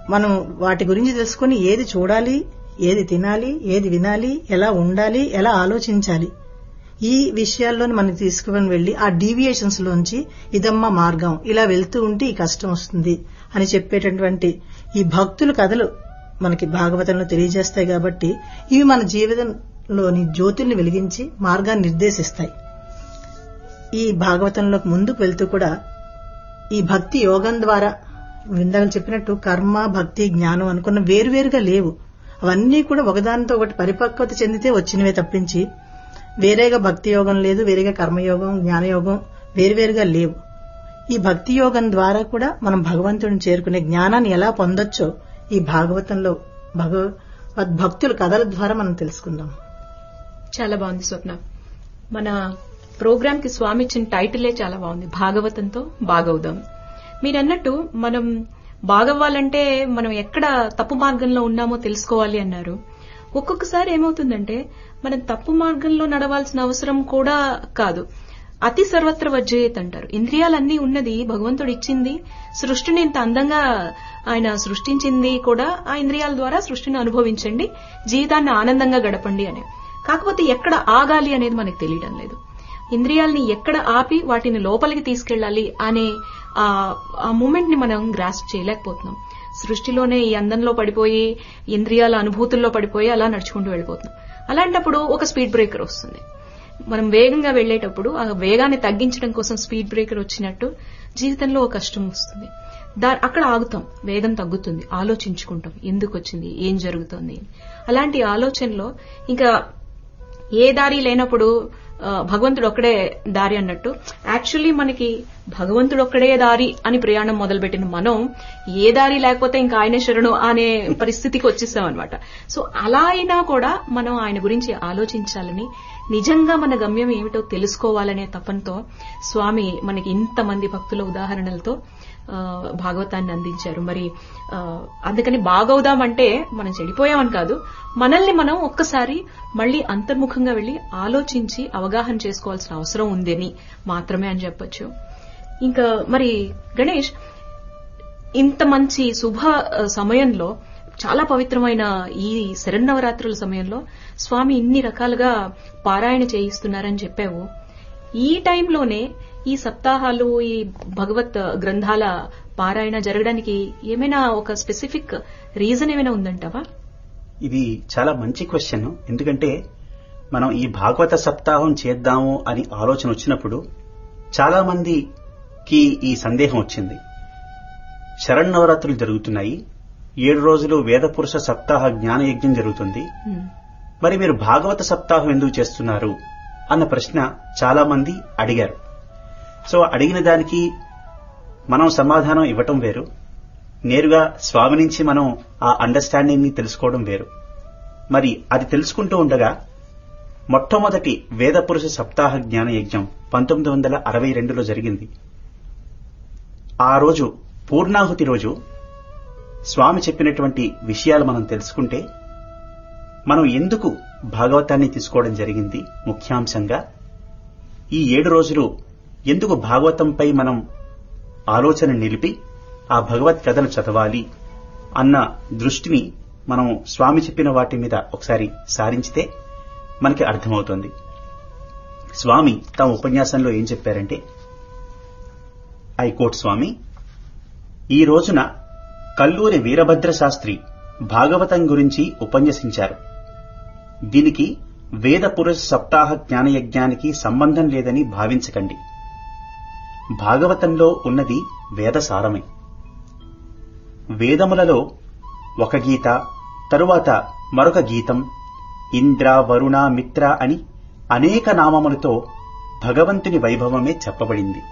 మనం వాటి గురించి తెలుసుకుని ఏది చూడాలి ఏది తినాలి ఏది వినాలి ఎలా ఉండాలి ఎలా ఆలోచించాలి ఈ విషయాల్లోని మనం తీసుకుని వెళ్లి ఆ డీవియేషన్స్ లోంచి ఇదమ్మా మార్గం ఇలా వెళ్తూ ఉంటే ఈ కష్టం వస్తుంది అని చెప్పేటటువంటి ఈ భక్తుల కథలు మనకి భాగవతంలో తెలియజేస్తాయి కాబట్టి ఇవి మన జీవితంలోని జ్యోతుల్ని వెలిగించి మార్గాన్ని నిర్దేశిస్తాయి ఈ భాగవతంలోకి ముందుకు వెళ్తూ కూడా ఈ భక్తి యోగం ద్వారా ఇందాక చెప్పినట్టు కర్మ భక్తి జ్ఞానం అనుకున్న వేరువేరుగా లేవు అవన్నీ కూడా ఒకదానితో ఒకటి పరిపక్వత చెందితే వచ్చినవే తప్పించి వేరేగా భక్తి యోగం లేదు వేరేగా కర్మయోగం జ్ఞానయోగం వేరువేరుగా లేవు ఈ భక్తి యోగం ద్వారా కూడా మనం భగవంతుడిని చేరుకునే జ్ఞానాన్ని ఎలా పొందొచ్చో ఈ భాగవతంలో భగవద్ భక్తుల కథల ద్వారా మనం తెలుసుకుందాం చాలా బాగుంది స్వప్న మన ప్రోగ్రామ్ కి స్వామి ఇచ్చిన టైటిలే చాలా బాగుంది భాగవతంతో బాగవుదాం మీరన్నట్టు మనం బాగవ్వాలంటే మనం ఎక్కడ తప్పు మార్గంలో ఉన్నామో తెలుసుకోవాలి అన్నారు ఒక్కొక్కసారి ఏమవుతుందంటే మనం తప్పు మార్గంలో నడవాల్సిన అవసరం కూడా కాదు అతి సర్వత్ర వజ్జయేత్ అంటారు ఇంద్రియాలన్నీ ఉన్నది భగవంతుడు ఇచ్చింది సృష్టిని ఇంత అందంగా ఆయన సృష్టించింది కూడా ఆ ఇంద్రియాల ద్వారా సృష్టిని అనుభవించండి జీవితాన్ని ఆనందంగా గడపండి అని కాకపోతే ఎక్కడ ఆగాలి అనేది మనకు తెలియడం లేదు ఇంద్రియాల్ని ఎక్కడ ఆపి వాటిని లోపలికి తీసుకెళ్లాలి అనే ఆ మూమెంట్ ని మనం గ్రాస్ప్ చేయలేకపోతున్నాం సృష్టిలోనే ఈ అందంలో పడిపోయి ఇంద్రియాల అనుభూతుల్లో పడిపోయి అలా నడుచుకుంటూ వెళ్ళిపోతున్నాం అలాంటప్పుడు ఒక స్పీడ్ బ్రేకర్ వస్తుంది మనం వేగంగా వెళ్లేటప్పుడు ఆ వేగాన్ని తగ్గించడం కోసం స్పీడ్ బ్రేకర్ వచ్చినట్టు జీవితంలో ఒక కష్టం వస్తుంది దా అక్కడ ఆగుతాం వేగం తగ్గుతుంది ఆలోచించుకుంటాం ఎందుకు వచ్చింది ఏం జరుగుతుంది అలాంటి ఆలోచనలో ఇంకా ఏ దారి లేనప్పుడు భగవంతుడు ఒక్కడే దారి అన్నట్టు యాక్చువల్లీ మనకి భగవంతుడు ఒక్కడే దారి అని ప్రయాణం మొదలుపెట్టిన మనం ఏ దారి లేకపోతే ఇంకా ఆయనే శరణు అనే పరిస్థితికి వచ్చేసాం అనమాట సో అలా అయినా కూడా మనం ఆయన గురించి ఆలోచించాలని నిజంగా మన గమ్యం ఏమిటో తెలుసుకోవాలనే తపంతో స్వామి మనకి ఇంతమంది భక్తుల ఉదాహరణలతో భాగవతాన్ని అందించారు మరి అందుకని బాగవుదామంటే మనం చెడిపోయామని కాదు మనల్ని మనం ఒక్కసారి మళ్లీ అంతర్ముఖంగా వెళ్లి ఆలోచించి అవగాహన చేసుకోవాల్సిన అవసరం ఉందని మాత్రమే అని చెప్పొచ్చు ఇంకా మరి గణేష్ ఇంత మంచి శుభ సమయంలో చాలా పవిత్రమైన ఈ శరన్నవరాత్రుల సమయంలో స్వామి ఇన్ని రకాలుగా పారాయణ చేయిస్తున్నారని చెప్పావు ఈ టైంలోనే ఈ సప్తాహాలు ఈ భగవత్ గ్రంథాల పారాయణ జరగడానికి ఏమైనా ఒక స్పెసిఫిక్ రీజన్ ఏమైనా ఉందంటావా ఇది చాలా మంచి క్వశ్చన్ ఎందుకంటే మనం ఈ భాగవత సప్తాహం చేద్దాము అని ఆలోచన వచ్చినప్పుడు చాలా మందికి ఈ సందేహం వచ్చింది శరణవరాత్రులు జరుగుతున్నాయి ఏడు రోజులు వేదపురుష సప్తాహ జ్ఞానయజ్ఞం జరుగుతుంది మరి మీరు భాగవత సప్తాహం ఎందుకు చేస్తున్నారు అన్న ప్రశ్న చాలా మంది అడిగారు సో అడిగిన దానికి మనం సమాధానం ఇవ్వటం వేరు నేరుగా స్వామి నుంచి మనం ఆ అండర్స్టాండింగ్ ని తెలుసుకోవడం వేరు మరి అది తెలుసుకుంటూ ఉండగా మొట్టమొదటి వేదపురుష సప్తాహ జ్ఞాన యజ్ఞం పంతొమ్మిది వందల అరవై రెండులో జరిగింది ఆ రోజు పూర్ణాహుతి రోజు స్వామి చెప్పినటువంటి విషయాలు మనం తెలుసుకుంటే మనం ఎందుకు భాగవతాన్ని తీసుకోవడం జరిగింది ముఖ్యాంశంగా ఈ ఏడు రోజులు ఎందుకు భాగవతంపై మనం ఆలోచన నిలిపి ఆ భగవత్ కథను చదవాలి అన్న దృష్టిని మనం స్వామి చెప్పిన వాటి మీద ఒకసారి సారించితే మనకి అర్థమవుతుంది స్వామి తమ ఉపన్యాసంలో ఏం చెప్పారంటే ఐ కోట్ స్వామి ఈ రోజున కల్లూరి వీరభద్ర శాస్త్రి భాగవతం గురించి ఉపన్యసించారు దీనికి వేద పురుష సప్తాహ జ్ఞానయజ్ఞానికి సంబంధం లేదని భావించకండి భాగవతంలో ఉన్నది వేద సారమే వేదములలో ఒక గీత తరువాత మరొక గీతం ఇంద్ర వరుణ మిత్ర అని అనేక నామములతో భగవంతుని వైభవమే చెప్పబడింది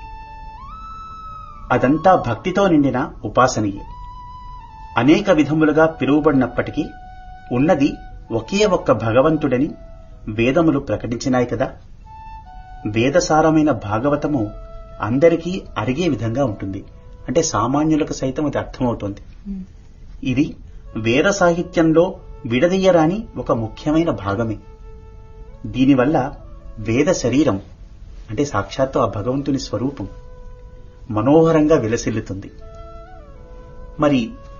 అదంతా భక్తితో నిండిన ఉపాసనయే అనేక విధములుగా పిలువబడినప్పటికీ ఉన్నది ఒకే ఒక్క భగవంతుడని వేదములు ప్రకటించినాయి కదా వేదసారమైన భాగవతము అందరికీ అరిగే విధంగా ఉంటుంది అంటే సామాన్యులకు సైతం అది అర్థమవుతోంది ఇది వేద సాహిత్యంలో విడదీయరాని ఒక ముఖ్యమైన భాగమే దీనివల్ల వేద శరీరం అంటే సాక్షాత్తు ఆ భగవంతుని స్వరూపం మనోహరంగా విలసిల్లుతుంది మరి